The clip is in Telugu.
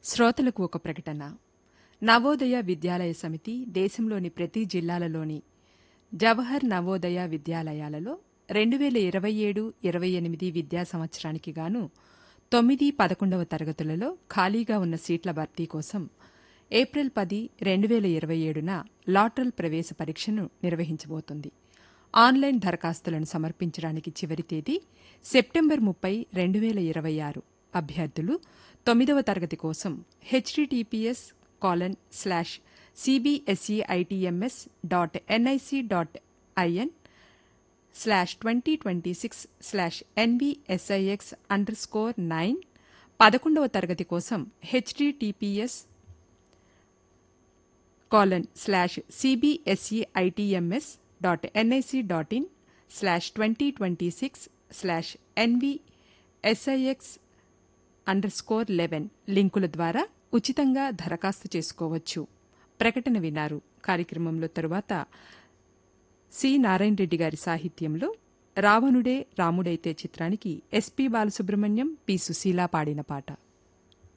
శ్రోతలకు ఒక ప్రకటన నవోదయ విద్యాలయ సమితి దేశంలోని ప్రతి జిల్లాలలోని జవహర్ నవోదయ విద్యాలయాలలో రెండు వేల ఇరవై ఏడు ఇరవై ఎనిమిది విద్యా సంవత్సరానికి గాను తొమ్మిది పదకొండవ తరగతులలో ఖాళీగా ఉన్న సీట్ల భర్తీ కోసం ఏప్రిల్ పది రెండు వేల ఇరవై ఏడున లాటరల్ ప్రవేశ పరీక్షను నిర్వహించబోతుంది ఆన్లైన్ దరఖాస్తులను సమర్పించడానికి చివరి తేదీ సెప్టెంబర్ ముప్పై రెండు వేల ఇరవై ఆరు అభ్యర్థులు తొమ్మిదవ తరగతి కోసం HTTPS colon slash CBSE ITMS dot NIC dot IN slash twenty twenty six slash NVSIX underscore nine పదకొండవ తరగతి కోసం HTTPS colon slash CBSE ITMS dot NIC dot IN slash twenty twenty six slash NVSIX underscore eleven లింకుల ద్వారా ఉచితంగా దరఖాస్తు చేసుకోవచ్చు ప్రకటన వినారు కార్యక్రమంలో తరువాత సి నారాయణ రెడ్డి గారి సాహిత్యంలో రావణుడే రాముడైతే చిత్రానికి ఎస్పి బాలసుబ్రహ్మణ్యం పి సుశీల పాడిన పాట